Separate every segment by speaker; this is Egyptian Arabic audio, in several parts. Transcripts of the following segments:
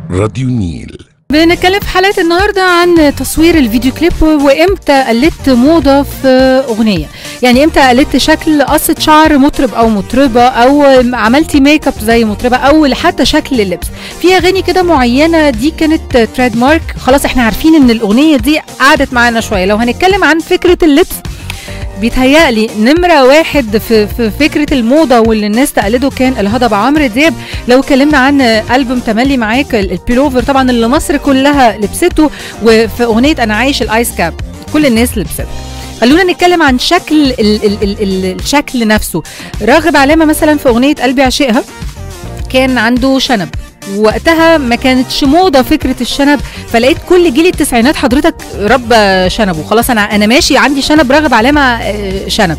Speaker 1: راديو نيل
Speaker 2: بنتكلم في حلقه النهارده عن تصوير الفيديو كليب وامتى قلدت موضه في اغنيه يعني امتى قلدت شكل قصه شعر مطرب او مطربه او عملتي ميك اب زي مطربه او حتى شكل اللبس في اغاني كده معينه دي كانت تريد مارك خلاص احنا عارفين ان الاغنيه دي قعدت معانا شويه لو هنتكلم عن فكره اللبس بيتهيألي نمرة واحد في, في فكرة الموضة واللي الناس تقلده كان الهضبة عمرو دياب لو اتكلمنا عن ألبوم تملي معاك البيلوفر طبعا اللي مصر كلها لبسته وفي أغنية أنا عايش الآيس كاب كل الناس لبسته خلونا نتكلم عن شكل ال ال ال ال الشكل نفسه راغب علامة مثلا في أغنية قلبي عشقها كان عنده شنب وقتها ما كانتش موضه فكره الشنب فلقيت كل جيل التسعينات حضرتك رب شنب وخلاص انا انا ماشي عندي شنب راغب علامه شنب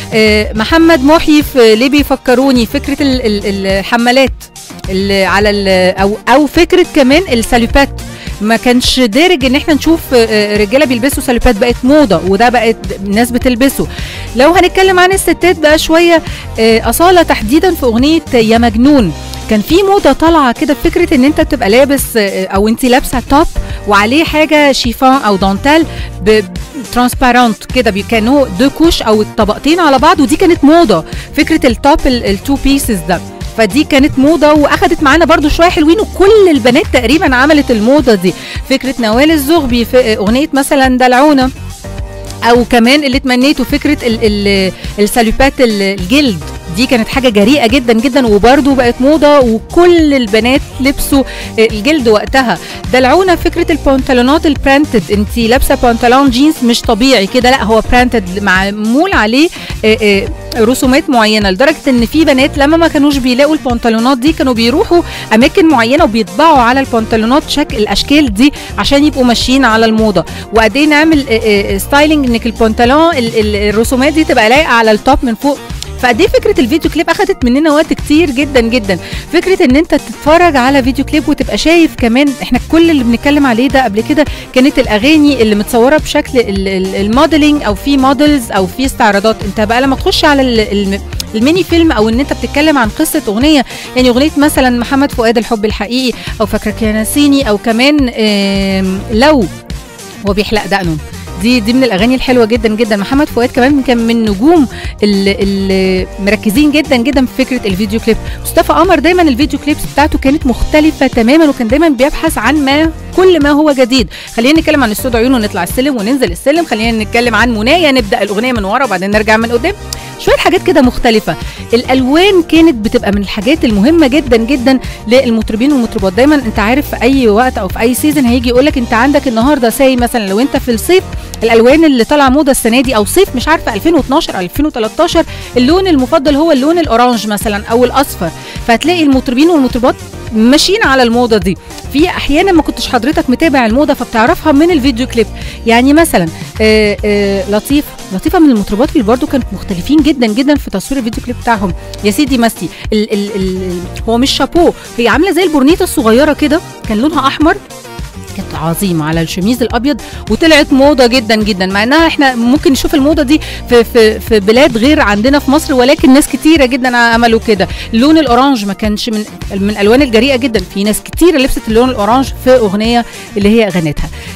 Speaker 2: محمد محي في ليه بيفكروني فكره الحمالات اللي على او او فكره كمان السالوبات ما كانش دارج ان احنا نشوف رجاله بيلبسوا سالوبات بقت موضه وده بقت الناس بتلبسه لو هنتكلم عن الستات بقى شويه اصاله تحديدا في اغنيه يا مجنون كان في موضه طالعه كده فكره ان انت تبقى لابس او انت لابسه توب وعليه حاجه شيفون او دانتال ترانسبارنت كده كانوا دو كوش او الطبقتين على بعض ودي كانت موضه فكره التوب التو بيسز ده فدي كانت موضة واخدت معانا برضو شوية حلوين وكل البنات تقريبا عملت الموضة دي فكرة نوال الزغبي في اغنية مثلا دلعونة او كمان اللي تمنيته فكرة ال ال السالوبات الجلد دي كانت حاجه جريئه جدا جدا وبرده بقت موضه وكل البنات لبسوا الجلد وقتها دلعونا فكره البنطلونات البرانتد انت لابسه بنطلون جينز مش طبيعي كده لا هو برانتد معمول عليه رسومات معينه لدرجه ان في بنات لما ما كانوش بيلاقوا البنطلونات دي كانوا بيروحوا اماكن معينه وبيطبعوا على البنطلونات شكل الاشكال دي عشان يبقوا ماشيين على الموضه وقد ايه نعمل ستايلنج انك البنطلون الرسومات دي تبقى لايقه على التوب من فوق فقد ايه فكره الفيديو كليب اخذت مننا وقت كتير جدا جدا فكره ان انت تتفرج على فيديو كليب وتبقى شايف كمان احنا كل اللي بنتكلم عليه ده قبل كده كانت الاغاني اللي متصوره بشكل الموديلنج او في موديلز او في استعراضات انت بقى لما تخش على الميني فيلم او ان انت بتتكلم عن قصه اغنيه يعني اغنيه مثلا محمد فؤاد الحب الحقيقي او فاكرك يا ناسيني او كمان لو هو بيحلق دقنه دي دي من الاغاني الحلوه جدا جدا محمد فؤاد كمان كان من نجوم اللي مركزين جدا جدا في فكره الفيديو كليب مصطفى قمر دايما الفيديو كليبس بتاعته كانت مختلفه تماما وكان دايما بيبحث عن ما كل ما هو جديد خلينا نتكلم عن استوديو عيون ونطلع السلم وننزل السلم خلينا نتكلم عن منايا نبدا الاغنيه من ورا وبعدين نرجع من قدام شويه حاجات كده مختلفه الالوان كانت بتبقى من الحاجات المهمه جدا جدا للمطربين والمطربات دايما انت عارف في اي وقت او في اي سيزون هيجي يقول لك انت عندك النهارده ساي مثلا لو انت في الصيف الالوان اللي طالعه موضه السنه دي او صيف مش عارفه 2012 او 2013 اللون المفضل هو اللون الاورانج مثلا او الاصفر فهتلاقي المطربين والمطربات ماشيين على الموضه دي في احيانا ما كنتش حضرتك متابع الموضه فبتعرفها من الفيديو كليب يعني مثلا آآ آآ لطيفه لطيفه من المطربات اللي برضو كانت مختلفين جدا جدا في تصوير الفيديو كليب بتاعهم يا سيدي ماستي ال ال ال هو مش شابو هي عامله زي البورنيطه الصغيره كده كان لونها احمر كانت عظيمه على الشميز الابيض وطلعت موضه جدا جدا مع انها احنا ممكن نشوف الموضه دي في في في بلاد غير عندنا في مصر ولكن ناس كتيره جدا عملوا كده اللون الاورانج ما كانش من من الالوان الجريئه جدا في ناس كتيره لبست اللون الاورانج في اغنيه اللي هي غنتها